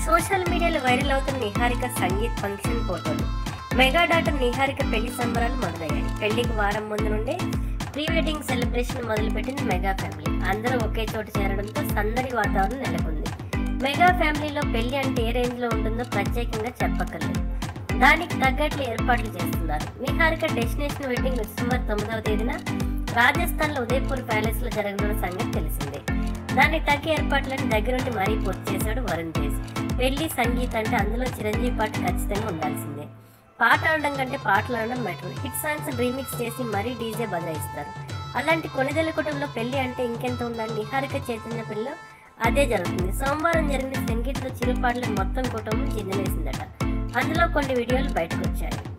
social మీడియాలో viral అవుతున్న Niharika sangeet function ఫోటోలు మెగా డాటర్ నిహారిక పెళ్లి సంబరాలు మొదలయ్యాయి పెళ్లికి వారం ముందు నుండే ప్రీ వెడ్డింగ్ సెలబ్రేషన్ మొదలుపెట్టింది మెగా ఫ్యామిలీ అందరూ ఒకే చోట చేరడంతో సందడి వాతావరణం నెలకొంది మెగా ఫ్యామిలీలో పెళ్లి అంటే ఏ రేంజ్ లో ఉంటుందో ప్రత్యేకంగా చెప్పక్కర్లేదు దానికి తగ్గట్లు ఏర్పాట్లు చేస్తున్నారు నిహారిక డెస్టినేషన్ వెడ్డింగ్ డిసెంబర్ తొమ్మిదవ తేదీన రాజస్థాన్ లో ఉదయపూర్ ప్యాలెస్ లో జరగనున్న సంగతి తెలిసిందే దానికి తగ్గ ఏర్పాట్లను దగ్గరుండి మరీ పూర్తి చేశాడు వరుణ్ తేజ్ పెళ్లి సంగీత్ అంటే అందులో చిరంజీవి పాట ఖచ్చితంగా ఉండాల్సిందే పాట ఆడడం కంటే పాటలు ఆడడం బెటర్ హిట్ సాంగ్స్ రీమిక్స్ చేసి మరీ డీజే బదలాయిస్తారు అలాంటి కొనిదెల కుటుంబంలో పెళ్లి అంటే ఇంకెంత ఉండాలి నిహారిక చైతన్య పెళ్లిలో అదే జరుగుతుంది సోమవారం జరిగిన సంగీత చిరుపాటలు మొత్తం కుటుంబం చిందిలేసిందట అందులో కొన్ని వీడియోలు బయటకు వచ్చాయి